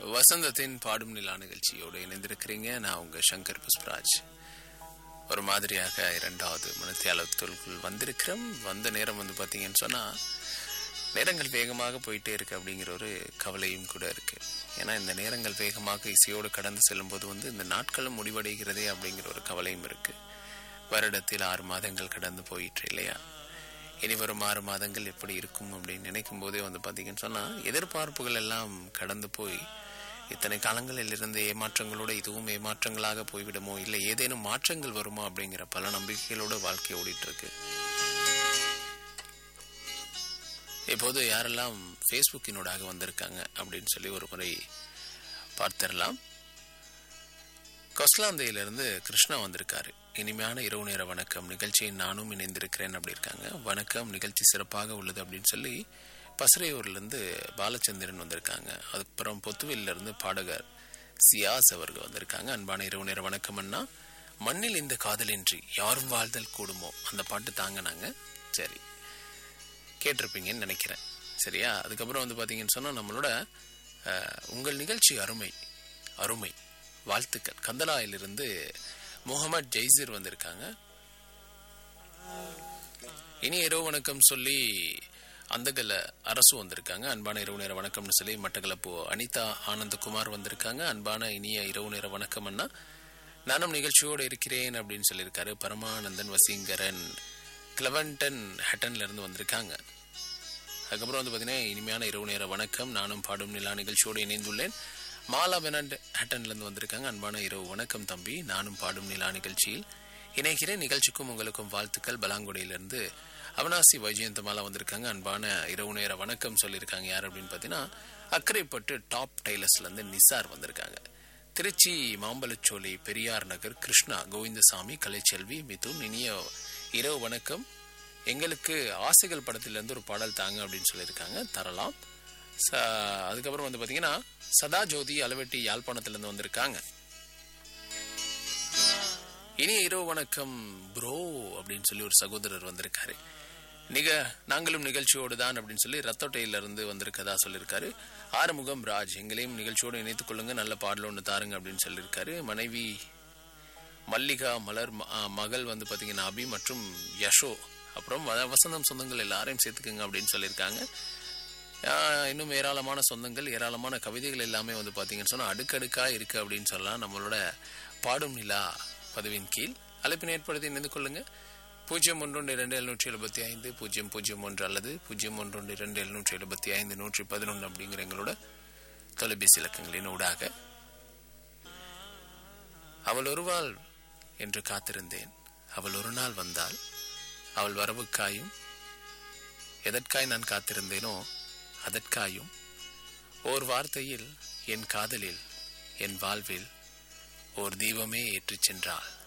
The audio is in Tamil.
வசந்தத்தின் பாடும் நிலா நிகழ்ச்சியோடு இணைந்திருக்கிறீங்க நான் உங்க சங்கர் புஷ்பராஜ் ஒரு மாதிரியாக இரண்டாவது மனத்தியாலத்திற்குள் வந்திருக்கிறோம் வந்த நேரம் வந்து பார்த்தீங்கன்னு சொன்னா நேரங்கள் வேகமாக போயிட்டே இருக்கு அப்படிங்கிற ஒரு கவலையும் கூட இருக்கு ஏன்னா இந்த நேரங்கள் வேகமாக இசையோடு கடந்து செல்லும்போது வந்து இந்த நாட்களும் முடிவடைகிறதே அப்படிங்கிற ஒரு கவலையும் இருக்கு வருடத்தில் ஆறு மாதங்கள் கடந்து போயிட்டு இல்லையா இனி வரும் ஆறு மாதங்கள் எப்படி இருக்கும் அப்படின்னு நினைக்கும் போதே வந்து பார்த்தீங்கன்னு சொன்னால் எதிர்பார்ப்புகள் எல்லாம் கடந்து போய் இத்தனை காலங்களில் இருந்த ஏமாற்றங்களோட இதுவும் ஏமாற்றங்களாக போய்விடுமோ இல்லை ஏதேனும் மாற்றங்கள் வருமோ அப்படிங்கிற பல நம்பிக்கைகளோட வாழ்க்கை ஓடிட்டு இருக்கு இப்போது யாரெல்லாம் ஃபேஸ்புக்கினூடாக வந்திருக்காங்க அப்படின்னு சொல்லி ஒரு முறை பார்த்திடலாம் கொஸ்லாந்தையிலிருந்து கிருஷ்ணா வந்திருக்காரு இனிமையான இரவு நேர வணக்கம் நிகழ்ச்சியை நானும் இணைந்திருக்கிறேன் அப்படி இருக்காங்க வணக்கம் நிகழ்ச்சி சிறப்பாக உள்ளது அப்படின்னு சொல்லி பசறையூர்லேருந்து பாலச்சந்திரன் வந்திருக்காங்க அதுக்கப்புறம் பொத்துவிலிருந்து பாடகர் சியாஸ் அவர்கள் வந்திருக்காங்க அன்பான இரவு நேர வணக்கம் அண்ணா மண்ணில் இந்த காதலின்றி யாரும் வாழ்தல் கூடுமோ அந்த பாட்டு தாங்கினாங்க சரி கேட்டிருப்பீங்கன்னு நினைக்கிறேன் சரியா அதுக்கப்புறம் வந்து பார்த்தீங்கன்னு சொன்னால் நம்மளோட அஹ், உங்கள் நிகழ்ச்சி அருமை அருமை வாழ்த்துக்கள் கந்தலாயிலிருந்து முகமது ஜெய்சீர் வந்திருக்காங்க இனி இரவு வணக்கம் சொல்லி அந்தகல அரசு வந்திருக்காங்க அன்பான இரவு நேர வணக்கம்னு சொல்லி மட்டக்களப்பு அனிதா ஆனந்தகுமார் வந்திருக்காங்க அன்பான இனிய இரவு நேர வணக்கம் அண்ணா நானும் நிகழ்ச்சியோடு இருக்கிறேன் அப்படின்னு சொல்லியிருக்காரு பரமானந்தன் வசீங்கரன் கிளவன்டன் ஹட்டன்ல இருந்து வந்திருக்காங்க அதுக்கப்புறம் வந்து பார்த்தீங்கன்னா இனிமையான இரவு நேர வணக்கம் நானும் பாடும் நிலா நிகழ்ச்சியோடு இணைந்துள்ளேன் மாலா பெனட் ஹட்டன்லேருந்து வந்திருக்காங்க அன்பான இரவு வணக்கம் தம்பி நானும் பாடும் நிலா நிகழ்ச்சியில் இணைகிறேன் நிகழ்ச்சிக்கும் உங்களுக்கும் வாழ்த்துக்கள் பலாங்குடியிலிருந்து அவனாசி வைஜெயந்தமாலா வந்திருக்காங்க அன்பான இரவு நேர வணக்கம் சொல்லியிருக்காங்க யார் அப்படின்னு பார்த்தீங்கன்னா அக்கரைப்பட்டு டாப் டைலர்ஸ்லேருந்து நிசார் வந்திருக்காங்க திருச்சி மாம்பழச்சோலை பெரியார் நகர் கிருஷ்ணா கோவிந்தசாமி கலைச்செல்வி மிதுன் இனிய இரவு வணக்கம் எங்களுக்கு ஆசைகள் படத்திலிருந்து ஒரு பாடல் தாங்க அப்படின்னு சொல்லியிருக்காங்க தரலாம் ச- அதுக்கப்புறம் வந்து பார்த்தீங்கன்னா சதா ஜோதி அளவெட்டி யாழ்ப்பாணத்திலிருந்து வந்திருக்காங்க இனிய இரவு வணக்கம் ப்ரோ அப்படின்னு சொல்லி ஒரு சகோதரர் வந்திருக்காரு நிக நாங்களும் நிகழ்ச்சியோடு தான் அப்படின்னு சொல்லி ரத்தோட்டையில இருந்து வந்திருக்கதா சொல்லியிருக்காரு ஆறுமுகம் ராஜ் எங்களையும் நிகழ்ச்சியோடு இணைத்துக் கொள்ளுங்க நல்ல பாடல் ஒன்று தாருங்க அப்படின்னு சொல்லியிருக்காரு மனைவி மல்லிகா மலர் ம- ஆ, மகள் வந்து பார்த்தீங்கன்னா அபி மற்றும் யஷோ அப்புறம் வ- வசந்தம் சொந்தங்கள் எல்லாரையும் சேர்த்துக்குங்க அப்படின்னு சொல்லியிருக்காங்க ஆ, இன்னும் ஏராளமான சொந்தங்கள் ஏராளமான கவிதைகள் எல்லாமே வந்து பார்த்தீங்கன்னு சொன்னால் அடுக்கடுக்கா இருக்கு அப்படின்னு சொல்லலாம் நம்மளோட பாடும் நிலா பதிவின் கீழ் அழைப்பினை ஏற்படுத்தி இணைந்து கொள்ளுங்க பூஜ்ஜியம் ஒன்று இரண்டு எழுநூற்றி எழுபத்தி ஐந்து பூஜ்ஜியம் பூஜ்ஜியம் ஒன்று அல்லது பூஜ்ஜியம் ஒன்று இரண்டு எழுநூற்றி எழுபத்தி ஐந்து நூற்றி பதினொன்று அப்படிங்கிற எங்களோட தொலைபேசி இலக்கங்களின் ஊடாக அவள் ஒருவாள் என்று காத்திருந்தேன் அவள் ஒரு நாள் வந்தாள் அவள் வரவுக்காயும் எதற்காய் நான் காத்திருந்தேனோ அதற்காயும் ஓர் வார்த்தையில் என் காதலில் என் வாழ்வில் ஓர் தீபமே ஏற்றிச் சென்றாள்